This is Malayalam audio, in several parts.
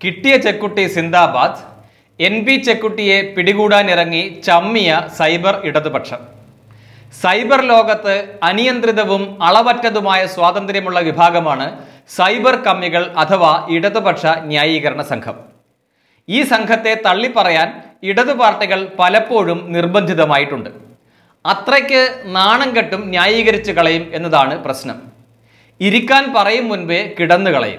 കിട്ടിയ ചെക്കുട്ടി സിന്ദാബാദ് എൻ പി ചെക്കുട്ടിയെ പിടികൂടാനിറങ്ങി ചമ്മിയ സൈബർ ഇടതുപക്ഷം സൈബർ ലോകത്ത് അനിയന്ത്രിതവും അളവറ്റതുമായ സ്വാതന്ത്ര്യമുള്ള വിഭാഗമാണ് സൈബർ കമ്മികൾ അഥവാ ഇടതുപക്ഷ ന്യായീകരണ സംഘം ഈ സംഘത്തെ തള്ളിപ്പറയാൻ ഇടതു പാർട്ടികൾ പലപ്പോഴും നിർബന്ധിതമായിട്ടുണ്ട് അത്രയ്ക്ക് നാണം കെട്ടും ന്യായീകരിച്ചു കളയും എന്നതാണ് പ്രശ്നം ഇരിക്കാൻ പറയും മുൻപേ കിടന്നു കളയും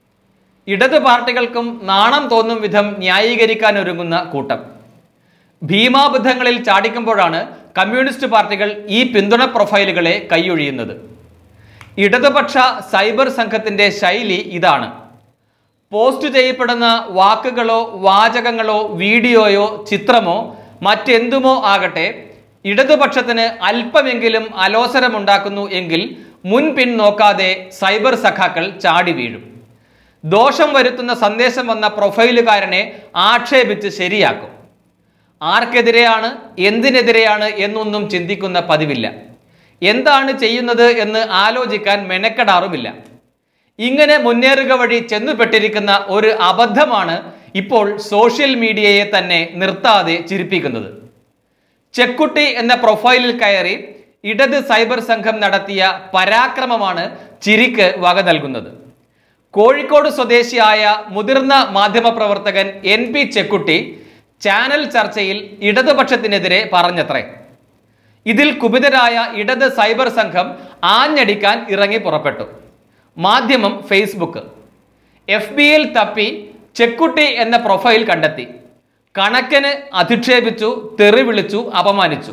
ഇടത് പാർട്ടികൾക്കും നാണം തോന്നും വിധം ന്യായീകരിക്കാൻ ഒരുങ്ങുന്ന കൂട്ടം ഭീമാബദ്ധങ്ങളിൽ ചാടിക്കുമ്പോഴാണ് കമ്മ്യൂണിസ്റ്റ് പാർട്ടികൾ ഈ പിന്തുണ പ്രൊഫൈലുകളെ കൈയൊഴിയുന്നത് ഇടതുപക്ഷ സൈബർ സംഘത്തിന്റെ ശൈലി ഇതാണ് പോസ്റ്റ് ചെയ്യപ്പെടുന്ന വാക്കുകളോ വാചകങ്ങളോ വീഡിയോയോ ചിത്രമോ മറ്റെന്തുമോ ആകട്ടെ ഇടതുപക്ഷത്തിന് അല്പമെങ്കിലും അലോസരമുണ്ടാക്കുന്നു എങ്കിൽ മുൻപിൻ നോക്കാതെ സൈബർ സഖാക്കൾ ചാടി വീഴും ദോഷം വരുത്തുന്ന സന്ദേശം വന്ന പ്രൊഫൈലുകാരനെ ആക്ഷേപിച്ച് ശരിയാക്കും ആർക്കെതിരെയാണ് എന്തിനെതിരെയാണ് എന്നൊന്നും ചിന്തിക്കുന്ന പതിവില്ല എന്താണ് ചെയ്യുന്നത് എന്ന് ആലോചിക്കാൻ മെനക്കെടാറുമില്ല ഇങ്ങനെ മുന്നേറുക വഴി ചെന്നുപെട്ടിരിക്കുന്ന ഒരു അബദ്ധമാണ് ഇപ്പോൾ സോഷ്യൽ മീഡിയയെ തന്നെ നിർത്താതെ ചിരിപ്പിക്കുന്നത് ചെക്കുട്ടി എന്ന പ്രൊഫൈലിൽ കയറി ഇടത് സൈബർ സംഘം നടത്തിയ പരാക്രമമാണ് ചിരിക്ക് വക നൽകുന്നത് കോഴിക്കോട് സ്വദേശിയായ മുതിർന്ന മാധ്യമപ്രവർത്തകൻ എൻ പി ചെക്കുട്ടി ചാനൽ ചർച്ചയിൽ ഇടതുപക്ഷത്തിനെതിരെ പറഞ്ഞത്രേ ഇതിൽ കുപിതരായ ഇടത് സൈബർ സംഘം ആഞ്ഞടിക്കാൻ ഇറങ്ങി പുറപ്പെട്ടു മാധ്യമം ഫേസ്ബുക്ക് എഫ് ബിയിൽ തപ്പി ചെക്കുട്ടി എന്ന പ്രൊഫൈൽ കണ്ടെത്തി കണക്കിന് അധിക്ഷേപിച്ചു തെറി വിളിച്ചു അപമാനിച്ചു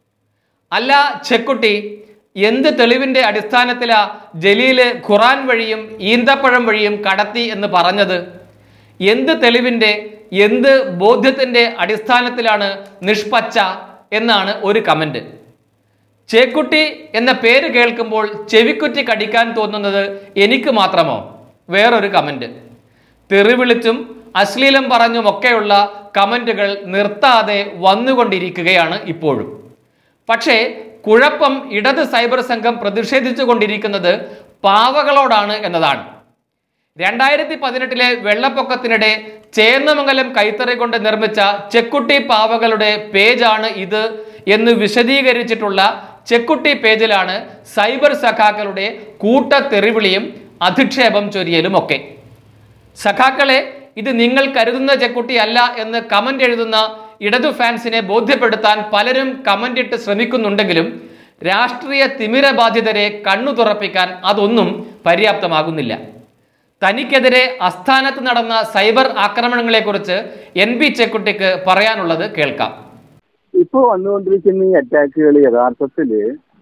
അല്ല ചെക്കുട്ടി എന്ത് തെളിവിന്റെ അടിസ്ഥാനത്തിലാ ജലീല് ഖുറാൻ വഴിയും ഈന്തപ്പഴം വഴിയും കടത്തി എന്ന് പറഞ്ഞത് എന്ത് തെളിവിന്റെ എന്ത് ബോധ്യത്തിന്റെ അടിസ്ഥാനത്തിലാണ് നിഷ്പച്ച എന്നാണ് ഒരു കമന്റ് ചേക്കുട്ടി എന്ന പേര് കേൾക്കുമ്പോൾ ചെവിക്കുറ്റി കടിക്കാൻ തോന്നുന്നത് എനിക്ക് മാത്രമോ വേറൊരു കമന്റ് തെറി വിളിച്ചും അശ്ലീലം പറഞ്ഞുമൊക്കെയുള്ള കമന്റുകൾ നിർത്താതെ വന്നുകൊണ്ടിരിക്കുകയാണ് ഇപ്പോഴും പക്ഷേ കുഴപ്പം ഇടത് സൈബർ സംഘം പ്രതിഷേധിച്ചു കൊണ്ടിരിക്കുന്നത് പാവകളോടാണ് എന്നതാണ് രണ്ടായിരത്തി പതിനെട്ടിലെ വെള്ളപ്പൊക്കത്തിനിടെ ചേന്നമംഗലം കൈത്തറി കൊണ്ട് നിർമ്മിച്ച ചെക്കുട്ടി പാവകളുടെ പേജാണ് ഇത് എന്ന് വിശദീകരിച്ചിട്ടുള്ള ചെക്കുട്ടി പേജിലാണ് സൈബർ സഖാക്കളുടെ കൂട്ട തെറിവിളിയും അധിക്ഷേപം ചൊരിയലും ഒക്കെ സഖാക്കളെ ഇത് നിങ്ങൾ കരുതുന്ന ചെക്കുട്ടി അല്ല എന്ന് കമന്റ് എഴുതുന്ന ഇടതു ഫാൻസിനെ ബോധ്യപ്പെടുത്താൻ പലരും കമന്റ് ഇട്ട് ശ്രമിക്കുന്നുണ്ടെങ്കിലും രാഷ്ട്രീയ തിമിരബാധിതരെ കണ്ണു തുറപ്പിക്കാൻ അതൊന്നും പര്യാപ്തമാകുന്നില്ല തനിക്കെതിരെ അസ്ഥാനത്ത് നടന്ന സൈബർ ആക്രമണങ്ങളെക്കുറിച്ച് എൻ ബി ചെക്കുട്ടിക്ക് പറയാനുള്ളത് കേൾക്കാം ഇപ്പൊ വന്നുകൊണ്ടിരിക്കുന്ന ഈ അറ്റാക്കുകൾ യഥാർത്ഥത്തില്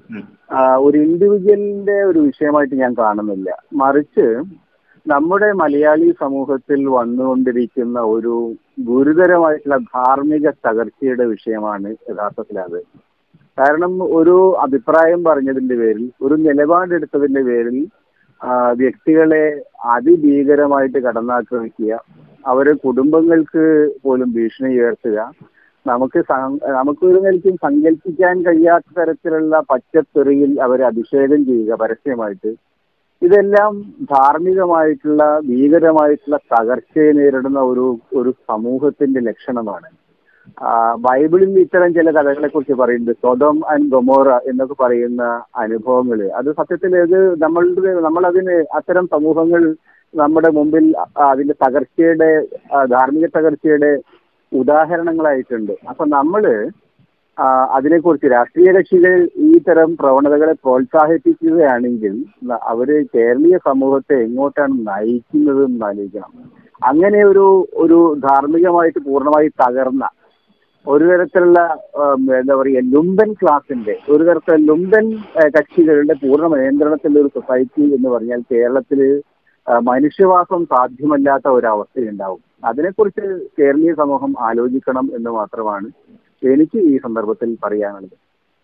ആ, ഒരു ഇൻഡിവിജ്വലിന്റെ ഒരു വിഷയമായിട്ട് ഞാൻ കാണുന്നില്ല മറിച്ച് നമ്മുടെ മലയാളി സമൂഹത്തിൽ വന്നുകൊണ്ടിരിക്കുന്ന ഒരു ഗുരുതരമായിട്ടുള്ള ധാർമ്മിക തകർച്ചയുടെ വിഷയമാണ് യഥാർത്ഥത്തിൽ അത് കാരണം ഒരു അഭിപ്രായം പറഞ്ഞതിന്റെ പേരിൽ ഒരു നിലപാടെടുത്തതിന്റെ പേരിൽ ആ, വ്യക്തികളെ അതിഭീകരമായിട്ട് കടന്നാക്രമിക്കുക അവരെ കുടുംബങ്ങൾക്ക് പോലും ഭീഷണി ഉയർത്തുക നമുക്ക് സം- നമുക്ക് ഒരു നിലയ്ക്കും സങ്കല്പിക്കാൻ കഴിയാത്ത തരത്തിലുള്ള പച്ചത്തെറിയിൽ അവരെ അഭിഷേകം ചെയ്യുക പരസ്യമായിട്ട് ഇതെല്ലാം ധാർമ്മികമായിട്ടുള്ള ഭീകരമായിട്ടുള്ള തകർച്ചയെ നേരിടുന്ന ഒരു ഒരു സമൂഹത്തിന്റെ ലക്ഷണമാണ് ആ, ബൈബിളിൽ ഇത്തരം ചില കഥകളെ കുറിച്ച് പറയുന്നുണ്ട് സ്വതം ആൻഡ് ഗൊമോറ എന്നൊക്കെ പറയുന്ന അനുഭവങ്ങൾ അത് സത്യത്തിൽ ഇത് നമ്മളുടെ നമ്മളതിന് അത്തരം സമൂഹങ്ങൾ നമ്മുടെ മുമ്പിൽ ആ, അതിന്റെ തകർച്ചയുടെ ആ, ധാർമ്മിക തകർച്ചയുടെ ഉദാഹരണങ്ങളായിട്ടുണ്ട് അപ്പൊ നമ്മള് ആ, അതിനെക്കുറിച്ച് രാഷ്ട്രീയ കക്ഷികൾ ഈ തരം പ്രവണതകളെ പ്രോത്സാഹിപ്പിക്കുകയാണെങ്കിൽ ന- അവര് കേരളീയ സമൂഹത്തെ എങ്ങോട്ടാണ് നയിക്കുന്നത് എന്ന് ആലോചിക്കണം അങ്ങനെ ഒരു ഒരു ധാർമ്മികമായിട്ട് പൂർണ്ണമായി തകർന്ന ഒരു തരത്തിലുള്ള ആം, എന്താ പറയുക ലുംബൻ ക്ലാസിന്റെ ഒരു തരത്തിലുള്ള ലുംബൻ ആ, കക്ഷികളുടെ പൂർണ്ണ നിയന്ത്രണത്തിലുള്ള ഒരു സൊസൈറ്റി എന്ന് പറഞ്ഞാൽ കേരളത്തില് ആ, മനുഷ്യവാസം സാധ്യമല്ലാത്ത ഒരു അവസ്ഥയുണ്ടാവും അതിനെക്കുറിച്ച് കേരളീയ സമൂഹം ആലോചിക്കണം എന്ന് മാത്രമാണ് എനിക്ക് ഈ സന്ദർഭത്തിൽ പറയാനുള്ളത്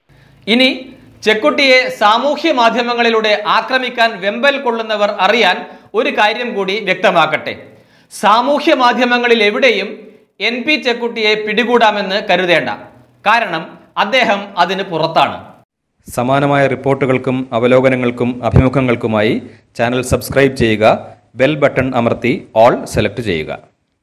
ഇനി ചെക്കുട്ടിയെ സാമൂഹ്യ മാധ്യമങ്ങളിലൂടെ ആക്രമിക്കാൻ വെമ്പൽ കൊള്ളുന്നവർ അറിയാൻ ഒരു കാര്യം കൂടി വ്യക്തമാക്കട്ടെ സാമൂഹ്യ മാധ്യമങ്ങളിൽ എവിടെയും എൻ പി ചെക്കുട്ടിയെ പിടികൂടാമെന്ന് കരുതേണ്ട കാരണം അദ്ദേഹം അതിന് പുറത്താണ് സമാനമായ റിപ്പോർട്ടുകൾക്കും അവലോകനങ്ങൾക്കും അഭിമുഖങ്ങൾക്കുമായി ചാനൽ സബ്സ്ക്രൈബ് ചെയ്യുക ബെൽ ബട്ടൺ അമർത്തി ഓൾ സെലക്ട് ചെയ്യുക